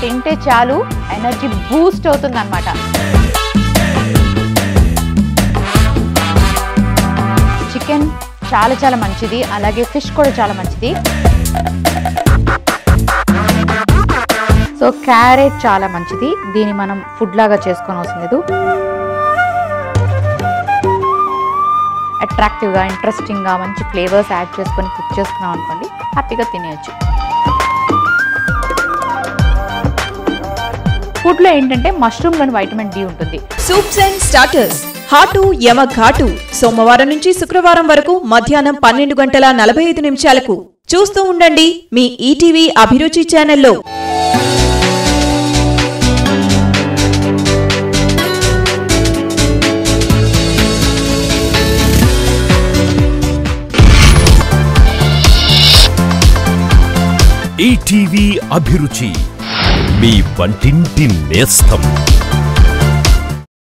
తింటే చాలు energy Boost అవుతుంది అనమాట చికెన్ చాలా చాలా మంచిది అలాగే ఫిష్ కూడా చాలా మంచిది సో క్యారెట్ చాలా మంచిది దీన్ని మనం ఫుడ్ లాగా చేసుకొని అవసరం లేదు అట్రాక్టివ్గా ఇంట్రెస్టింగ్గా మంచి ఫ్లేవర్స్ యాడ్ చేసుకొని కుక్ చేసుకున్నాం అనుకోండి హ్యాపీగా తినేయచ్చు ఫుడ్లో ఏంటంటే మష్రూమ్లోని వైటమిన్ డి ఉంటుంది సూప్స్ అండ్ స్టార్టర్స్ హాటు యమ ఘాటు సోమవారం నుంచి శుక్రవారం వరకు మధ్యాహ్నం పన్నెండు గంటల నలభై ఐదు నిమిషాలకు చూస్తూ ఉండండి మీ ఈటీవీ అభిరుచి ఛానల్లో ఈటీవీ అభిరుచి మీ వంటింటి నేస్తం